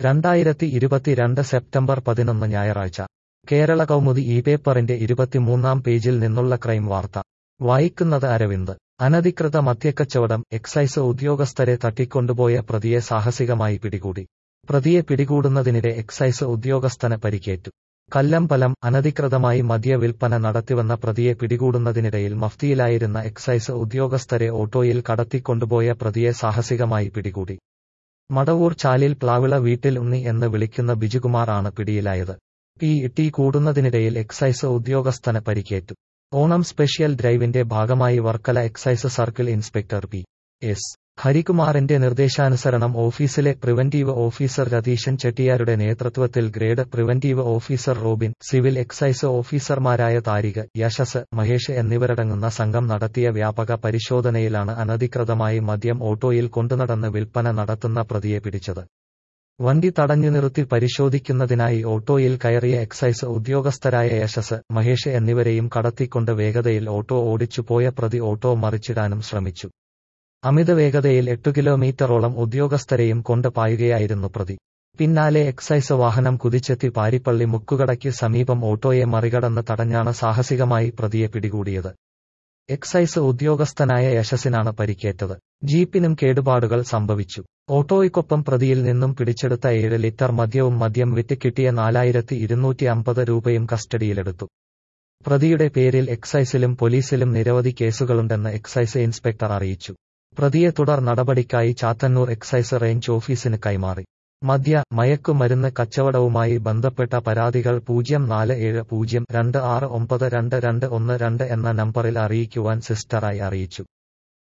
രണ്ടായിരത്തി ഇരുപത്തിരണ്ട് സെപ്റ്റംബർ പതിനൊന്ന് ഞായറാഴ്ച കേരള കൗമുദി ഈ പേപ്പറിന്റെ ഇരുപത്തിമൂന്നാം പേജിൽ നിന്നുള്ള ക്രൈം വാർത്ത വായിക്കുന്നത് അരവിന്ദ് അനധികൃത മദ്യക്കച്ചവടം എക്സൈസ് ഉദ്യോഗസ്ഥരെ തട്ടിക്കൊണ്ടുപോയ പ്രതിയെ സാഹസികമായി പിടികൂടി പ്രതിയെ പിടികൂടുന്നതിനിടെ എക്സൈസ് ഉദ്യോഗസ്ഥന് പരിക്കേറ്റു കല്ലമ്പലം അനധികൃതമായി മദ്യ വിൽപ്പന നടത്തിവന്ന പ്രതിയെ പിടികൂടുന്നതിനിടയിൽ മഫ്തിയിലായിരുന്ന എക്സൈസ് ഉദ്യോഗസ്ഥരെ ഓട്ടോയിൽ കടത്തിക്കൊണ്ടുപോയ പ്രതിയെ സാഹസികമായി പിടികൂടി മടവൂർ ചാലിൽ പ്ലാവിള വീട്ടിൽ ഉണ്ണി എന്ന് വിളിക്കുന്ന ബിജുകുമാർ ആണ് പിടിയിലായത് പി ടി കൂടുന്നതിനിടയിൽ എക്സൈസ് ഉദ്യോഗസ്ഥന് പരിക്കേറ്റു ഓണം സ്പെഷ്യൽ ഡ്രൈവിന്റെ ഭാഗമായി Varkala excise circle inspector P S ഹരികുമാറിന്റെ നിർദ്ദേശാനുസരണം ഓഫീസിലെ പ്രിവന്റീവ് ഓഫീസർ രതീശൻ ചെട്ടിയാരുടെ നേതൃത്വത്തിൽ grade preventive officer Robin civil excise ഓഫീസർമാരായ താരിക് യശസ് മഹേഷ് എന്നിവരടങ്ങുന്ന സംഘം നടത്തിയ വ്യാപക പരിശോധനയിലാണ് അനധികൃതമായി മദ്യം ഓട്ടോയിൽ കൊണ്ടുനടന്ന് വിൽപ്പന നടത്തുന്ന പ്രതിയെ പിടിച്ചത് വണ്ടി തടഞ്ഞു നിർത്തി പരിശോധിക്കുന്നതിനായി ഓട്ടോയിൽ കയറിയ എക്സൈസ് ഉദ്യോഗസ്ഥരായ യശസ് മഹേഷ് എന്നിവരെയും കടത്തിക്കൊണ്ട് വേഗതയിൽ ഓട്ടോ ഓടിച്ചു പോയ പ്രതി ഓട്ടോ മറിച്ചിടാനും ശ്രമിച്ചു അമിത വേഗതയിൽ എട്ടു കിലോമീറ്ററോളം ഉദ്യോഗസ്ഥരെയും കൊണ്ട് പായുകയായിരുന്നു പ്രതി പിന്നാലെ എക്സൈസ് വാഹനം കുതിച്ചെത്തി പാരിപ്പള്ളി മുക്കുകടയ്ക്ക് സമീപം ഓട്ടോയെ മറികടന്ന് തടഞ്ഞാണ് സാഹസികമായി പ്രതിയെ പിടികൂടിയത് എക്സൈസ് ഉദ്യോഗസ്ഥനായ യശസ്സിനാണ് പരിക്കേറ്റത് ജീപ്പിനും കേടുപാടുകൾ സംഭവിച്ചു ഓട്ടോയ്ക്കൊപ്പം പ്രതിയിൽ നിന്നും പിടിച്ചെടുത്ത ഏഴ് ലിറ്റർ മദ്യവും മദ്യം വിറ്റ് കിട്ടിയ നാലായിരത്തി ഇരുന്നൂറ്റി അമ്പത് രൂപയും കസ്റ്റഡിയിലെടുത്തു പ്രതിയുടെ പേരിൽ എക്സൈസിലും പോലീസിലും നിരവധി കേസുകളുണ്ടെന്ന് എക്സൈസ് ഇൻസ്പെക്ടർ അറിയിച്ചു പ്രതിയെ തുടർ നടപടിക്കായി ചാത്തന്നൂർ എക്സൈസ് റേഞ്ച് ഓഫീസിന് കൈമാറി മദ്യ മയക്കുമരുന്ന് കച്ചവടവുമായി ബന്ധപ്പെട്ട പരാതികൾ പൂജ്യം നാല് ഏഴ് പൂജ്യം രണ്ട് ആറ് ഒമ്പത് രണ്ട് രണ്ട് ഒന്ന് രണ്ട് എന്ന നമ്പറിൽ അറിയിക്കുവാൻ സിസ്റ്ററായി അറിയിച്ചു